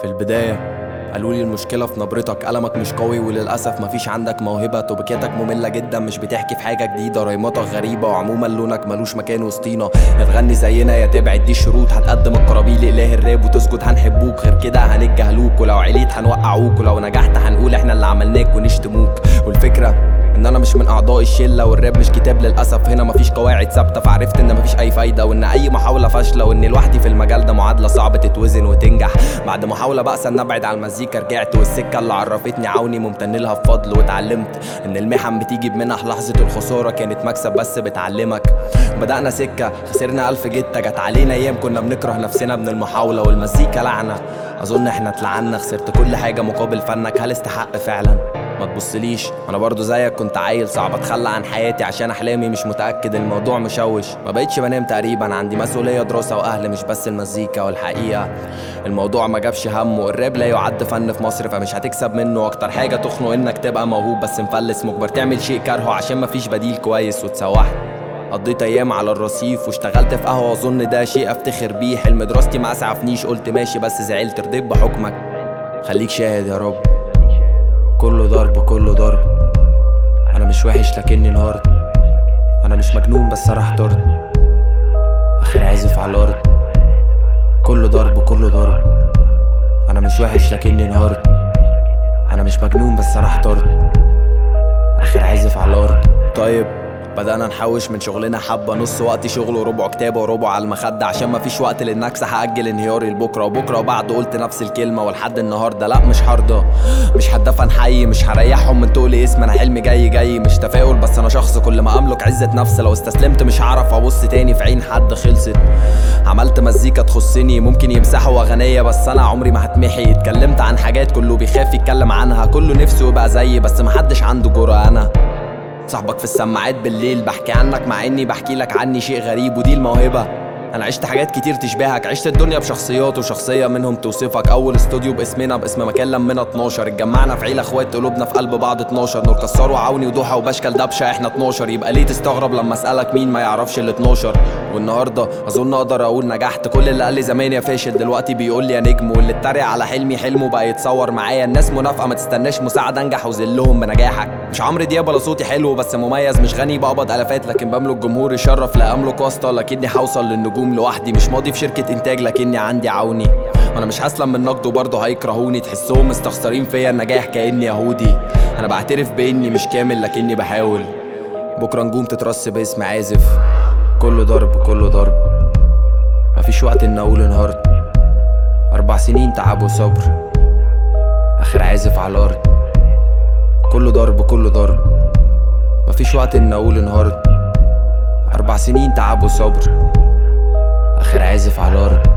في البداية قالوا لي المشكلة في نبرتك قلمك مش قوي وللأسف مفيش عندك موهبة توبكاتك مملة جدا مش بتحكي في حاجة جديدة ريماتك غريبة وعموما لونك ملوش مكان وسطينا يا تغني زينا يا تبعد دي الشروط هتقدم القرابيل لإله الراب وتسكت هنحبوك غير كده هنتجاهلوك ولو عليت هنوقعوك ولو نجحت هنقول احنا اللي عملناك ونشتموك والفكرة ان انا مش من اعضاء الشله والراب مش كتاب للاسف هنا مفيش قواعد ثابته فعرفت ان مفيش اي فايده وان اي محاوله فاشله واني لوحدي في المجال ده معادله صعب تتوزن وتنجح بعد محاوله بأس ان ابعد عن المزيكا رجعت والسكه اللي عرفتني عوني ممتن لها بفضل واتعلمت ان المحن بتيجي بمنح لحظه الخساره كانت مكسب بس بتعلمك بدأنا سكه خسرنا الف جته جت علينا ايام كنا بنكره نفسنا من المحاوله والمزيكا لعنه اظن احنا اتلعنا خسرت كل حاجه مقابل فنك هل استحق فعلا ما تبصليش انا برضو زيك كنت عيل صعب اتخلى عن حياتي عشان احلامي مش متاكد الموضوع مشوش ما بقتش بنام تقريبا عندي مسؤوليه دراسه واهل مش بس المزيكا والحقيقه الموضوع ما جابش همه الراب لا يعد فن في مصر فمش هتكسب منه اكتر حاجه تخنق انك تبقى موهوب بس مفلس مجبر تعمل شيء كارهه عشان مفيش بديل كويس واتسوحت قضيت ايام على الرصيف واشتغلت في قهوه اظن ده شيء افتخر بيه حلم دراستي ما اسعفنيش قلت ماشي بس زعلت رضيت بحكمك خليك شاهد يا رب كله ضرب كله ضرب انا مش وحش لكني انهارت انا مش مجنون بس انا احترت اخر عازف على الارض كله ضرب كله ضرب انا مش وحش لكني انهارت انا مش مجنون بس انا احترت اخر عازف على الارض طيب بدأنا نحوش من شغلنا حبة نص وقتي شغل وربع كتابة وربع على المخدة عشان مفيش وقت للنكسة هأجل انهياري لبكرة وبكرة وبعده قلت نفس الكلمة ولحد النهاردة لا مش هرضى مش هتدفن حي مش هريحهم من تقول اسم انا حلمي جاي جاي مش تفاؤل بس انا شخص كل ما املك عزة نفس لو استسلمت مش هعرف ابص تاني في عين حد خلصت عملت مزيكا تخصني ممكن يمسحوا اغنية بس انا عمري ما هتمحي اتكلمت عن حاجات كله بيخاف يتكلم عنها كله نفسه يبقى زيي بس محدش عنده جرأة انا صاحبك في السماعات بالليل بحكي عنك مع اني بحكي لك عني شيء غريب ودي الموهبة انا عشت حاجات كتير تشبهك عشت الدنيا بشخصيات وشخصية منهم توصفك اول استوديو باسمنا باسم مكان لمنا 12 اتجمعنا في عيلة اخوات قلوبنا في قلب بعض 12 نور كسار وعوني ودوحة وبشكل دبشة احنا 12 يبقى ليه تستغرب لما اسألك مين ما يعرفش ال 12 والنهاردة اظن اقدر اقول نجحت كل اللي قال لي زمان يا فاشل دلوقتي بيقول لي يا نجم واللي اتريق على حلمي حلمه بقى يتصور معايا الناس منافقة ما تستناش مساعدة انجح وذلهم بنجاحك مش عمرو دياب ولا صوتي حلو بس مميز مش غني بقبض الافات لكن بملك جمهور يشرف لا املك واسطة لكني هوصل للنجوم لوحدي مش ماضي في شركة انتاج لكني عندي عوني وانا مش هسلم من نقد وبرضه هيكرهوني تحسهم مستخسرين فيا النجاح كاني يهودي انا بعترف باني مش كامل لكني بحاول بكره نجوم تترص باسم عازف كله ضرب كله ضرب مفيش وقت ان اقول انهارت اربع سنين تعب وصبر اخر عازف على الارض كله ضرب كله ضرب مفيش وقت ان اقول انهارت اربع سنين تعب وصبر اخر عازف على الارض